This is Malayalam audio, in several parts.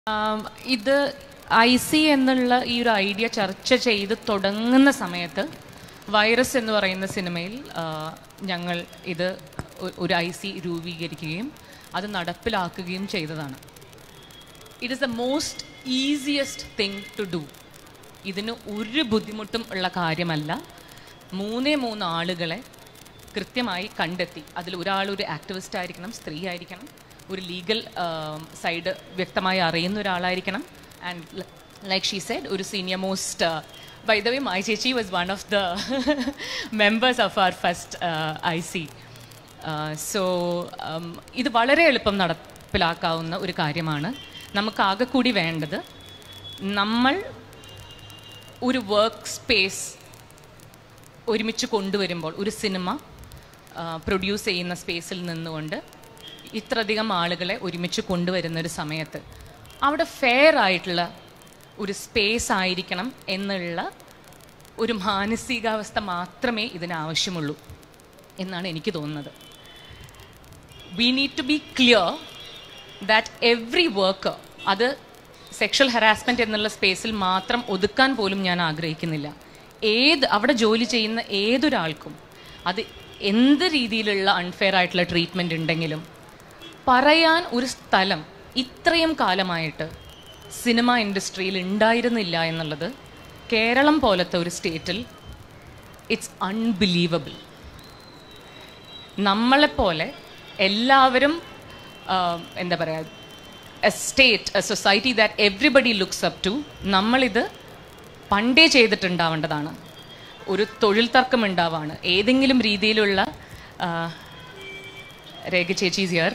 ആം, ഇത് ഐ സി എന്നുള്ള ഈ ഒരു ഐഡിയ ചർച്ച ചെയ്ത് തുടങ്ങുന്ന സമയത്ത് വൈറസ് എന്ന് പറയുന്ന സിനിമയിൽ ആ, ഞങ്ങൾ ഇത് ഒ- ഒരു ഐ സി രൂപീകരിക്കുകയും അത് നടപ്പിലാക്കുകയും ചെയ്തതാണ് it is the most easiest thing to do ഇതിന് ഒരു ബുദ്ധിമുട്ടും ഉള്ള കാര്യമല്ല മൂന്നേ മൂന്ന് ആളുകളെ കൃത്യമായി കണ്ടെത്തി അതിൽ ഒരാൾ ഒരു ആക്ടിവിസ്റ്റ് ആയിരിക്കണം സ്ത്രീ ആയിരിക്കണം ഒരു ലീഗൽ സൈഡ് വ്യക്തമായി അറിയുന്ന ഒരാളായിരിക്കണം ആൻഡ് ലൈക്ക് ഷീ സെഡ് ഒരു senior most by the way my ചേച്ചി was one of the members of our first I C so ഇത് വളരെ എളുപ്പം നടപ്പിലാക്കാവുന്ന ഒരു കാര്യമാണ് നമുക്ക് ആകെ കൂടി വേണ്ടത് നമ്മൾ ഒരു വർക്ക് സ്പേസ് ഒരുമിച്ച് കൊണ്ടുവരുമ്പോൾ ഒരു സിനിമ പ്രൊഡ്യൂസ് ചെയ്യുന്ന സ്പേസിൽ നിന്നുകൊണ്ട് ഇത്രയധികം ആളുകളെ ഒരുമിച്ച് കൊണ്ടുവരുന്ന ഒരു സമയത്ത് അവിടെ ഫെയർ ആയിട്ടുള്ള ഒരു സ്പേസ് ആയിരിക്കണം എന്നുള്ള ഒരു മാനസികാവസ്ഥ മാത്രമേ ഇതിന് ആവശ്യമുള്ളൂ എന്നാണ് എനിക്ക് തോന്നുന്നത് we need to be clear that every worker അത് സെക്ഷൽ ഹറാസ്മെന്റ് എന്നുള്ള സ്പേസിൽ മാത്രം ഒതുക്കാൻ പോലും ഞാൻ ആഗ്രഹിക്കുന്നില്ല ഏത് അവിടെ ജോലി ചെയ്യുന്ന ഏതൊരാൾക്കും അത് എന്ത് രീതിയിലുള്ള അൺഫെയർ ആയിട്ടുള്ള ട്രീറ്റ്മെന്റ് ഉണ്ടെങ്കിലും പറയാൻ ഒരു സ്ഥലം ഇത്രയും കാലമായിട്ട് സിനിമ ഇൻഡസ്ട്രിയിൽ ഉണ്ടായിരുന്നില്ല എന്നുള്ളത് കേരളം പോലത്തെ ഒരു സ്റ്റേറ്റിൽ ഇറ്റ്സ് അൺബിലീവബിൾ നമ്മളെപ്പോലെ എല്ലാവരും ആ, എന്താ പറയുക a state a society that everybody looks up to നമ്മളിത് പണ്ടേ ചെയ്തിട്ടുണ്ടാവേണ്ടതാണ് ഒരു തൊഴിൽ തർക്കം ഉണ്ടാവാണ് ഏതെങ്കിലും രീതിയിലുള്ള ആ, രേഖ ചേച്ചീസ് ഹിയർ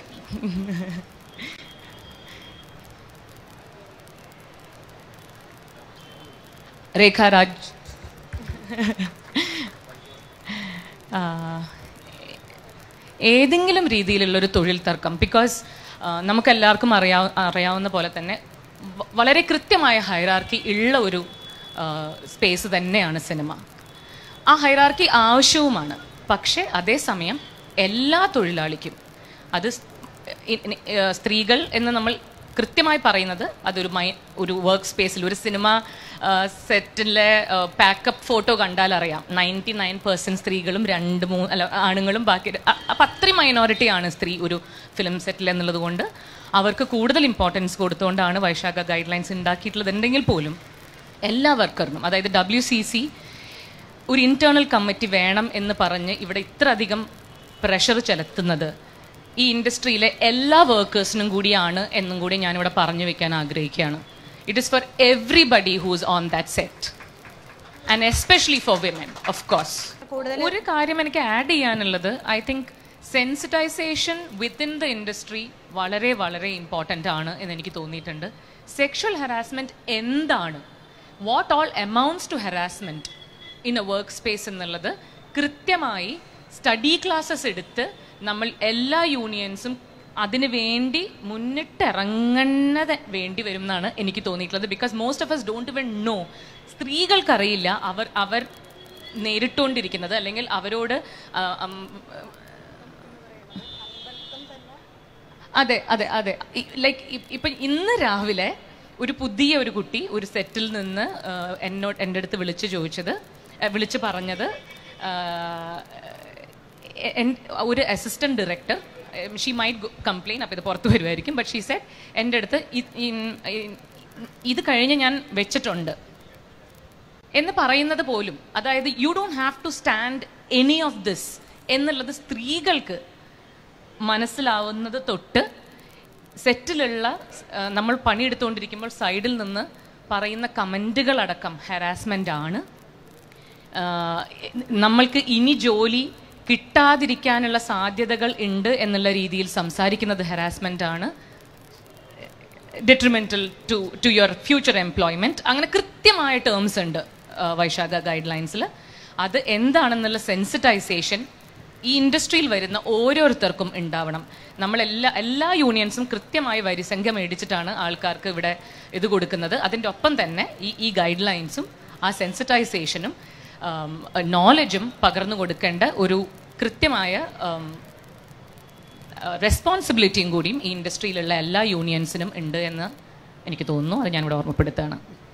രേഖ രാജ് ആ, ഏതെങ്കിലും രീതിയിലുള്ള ഒരു തൊഴിൽ തർക്കം ബിക്കോസ് നമുക്കെല്ലാവർക്കും അറിയാ അറിയാവുന്ന പോലെ തന്നെ വ- വളരെ കൃത്യമായ ഹൈറാർക്കി ഉള്ള ഒരു സ്പേസ് തന്നെയാണ് സിനിമ ആ ഹൈറാർക്കി ആവശ്യവുമാണ് പക്ഷേ അതേസമയം എല്ലാ തൊഴിലാളിക്കും അത് സ്- ഇ- ഇ- ഏഹ് സ്ത്രീകൾ എന്ന് നമ്മൾ കൃത്യമായി പറയുന്നത് അതൊരു മൈ ഒരു വർക്ക് സ്പേസിൽ ഒരു സിനിമ സെറ്റിലെ പാക്കപ്പ് ഫോട്ടോ കണ്ടാൽ അറിയാം നയൻറ്റി നയൻ പെർസെൻറ്റ് സ്ത്രീകളും രണ്ട് മൂന്ന് അല്ല ആണുങ്ങളും ബാക്കി അ- അപ്പം അത്രയും മൈനോറിറ്റി ആണ് സ്ത്രീ ഒരു ഫിലിം സെറ്റിൽ എന്നുള്ളത് കൊണ്ട് അവർക്ക് കൂടുതൽ ഇമ്പോർട്ടൻസ് കൊടുത്തുകൊണ്ടാണ് വൈശാഖ ഗൈഡ് ലൈൻസ് ഉണ്ടാക്കിയിട്ടുള്ളത് ഉണ്ടെങ്കിൽ പോലും എല്ലാ വർക്കറിനും അതായത് ഡബ്ല്യു സി സി ഒരു ഇന്റേണൽ കമ്മിറ്റി വേണം എന്ന് പറഞ്ഞ് ഇവിടെ ഇത്ര അധികം പ്രഷർ ചെലുത്തുന്നത് ഈ ഇൻഡസ്ട്രിയിലെ എല്ലാ വർക്കേഴ്സിനും കൂടിയാണ് എന്നും കൂടി ഞാനിവിടെ പറഞ്ഞു വെക്കാൻ ആഗ്രഹിക്കുകയാണ് it is for everybody who's on that set and especially for women of course ഒരു കാര്യം എനിക്ക് ആഡ് ചെയ്യാനുള്ളത് I think sensitisation within the industry വളരെ വളരെ ഇമ്പോർട്ടൻ്റ് ആണ് എന്ന് എനിക്ക് തോന്നിയിട്ടുണ്ട് സെക്ഷൽ ഹറാസ്മെന്റ് എന്താണ് what all amounts to harassment in a work space എന്നുള്ളത് കൃത്യമായി സ്റ്റഡി ക്ലാസ്സസ് എടുത്ത് നമ്മൾ എല്ലാ യൂണിയൻസും അതിന് വേണ്ടി മുന്നിട്ടിറങ്ങുന്നത് വേണ്ടി വരും എന്നാണ് എനിക്ക് തോന്നിയിട്ടുള്ളത് because most of us don't even know സ്ത്രീകൾക്കറിയില്ല അവർ അവർ നേരിട്ടുകൊണ്ടിരിക്കുന്നത് അല്ലെങ്കിൽ അവരോട് ആ, ഉം, അതെ അതെ അതെ ലൈക്ക് ഇപ്പൊ ഇന്ന് രാവിലെ ഒരു പുതിയ ഒരു കുട്ടി ഒരു സെറ്റിൽ നിന്ന് ആ, എന്നോട് എൻ്റെ അടുത്ത് വിളിച്ച് ചോദിച്ചത് ആ, വിളിച്ച് പറഞ്ഞത് ആ, എൻ- ഒരു assistant director she might complain അപ്പോൾ ഇത് പുറത്ത് വരുമായിരിക്കും ബട്ട് ഷീ സെറ്റ് എൻ്റെ അടുത്ത് ഇ- ഇൻ- ഇൻ- ഇത് കഴിഞ്ഞ് ഞാൻ വെച്ചിട്ടുണ്ട് എന്ന് പറയുന്നത് പോലും അതായത് you don't have to stand any of this എന്നുള്ളത് സ്ത്രീകൾക്ക് മനസ്സിലാവുന്നത് തൊട്ട് സെറ്റിലുള്ള ആ, നമ്മൾ പണിയെടുത്തുകൊണ്ടിരിക്കുമ്പോൾ സൈഡിൽ നിന്ന് പറയുന്ന കമൻറ്റുകളടക്കം ഹരാസ്മെൻ്റ് ആണ് ആ, നമ്മൾക്ക് ഇനി ജോലി കിട്ടാതിരിക്കാനുള്ള സാധ്യതകൾ ഉണ്ട് എന്നുള്ള രീതിയിൽ സംസാരിക്കുന്നത് ഹരാസ്മെൻ്റ് ആണ് detrimental to to your future employment അങ്ങനെ കൃത്യമായ ടേംസ് ഉണ്ട് ആ, വൈശാഖ ഗൈഡ് ലൈൻസിൽ അത് എന്താണെന്നുള്ള സെൻസിറ്റൈസേഷൻ ഈ ഇൻഡസ്ട്രിയിൽ വരുന്ന ഓരോരുത്തർക്കും ഉണ്ടാവണം നമ്മൾ എല്ലാ എല്ലാ യൂണിയൻസും കൃത്യമായി വരിസംഖ്യ മേടിച്ചിട്ടാണ് ആൾക്കാർക്ക് ഇവിടെ ഇത് കൊടുക്കുന്നത് അതിൻ്റെ ഒപ്പം തന്നെ ഈ ഈ ഗൈഡ് ലൈൻസും ആ സെൻസിറ്റൈസേഷനും നോളജും പകർന്നു കൊടുക്കേണ്ട ഒരു കൃത്യമായ ആം, റെസ്പോൺസിബിലിറ്റിയും കൂടിയും ഈ ഇൻഡസ്ട്രിയിലുള്ള എല്ലാ യൂണിയൻസിനും ഉണ്ട് എന്ന് എനിക്ക് തോന്നുന്നു അത് ഞാനിവിടെ ഓർമ്മപ്പെടുത്തുകയാണ്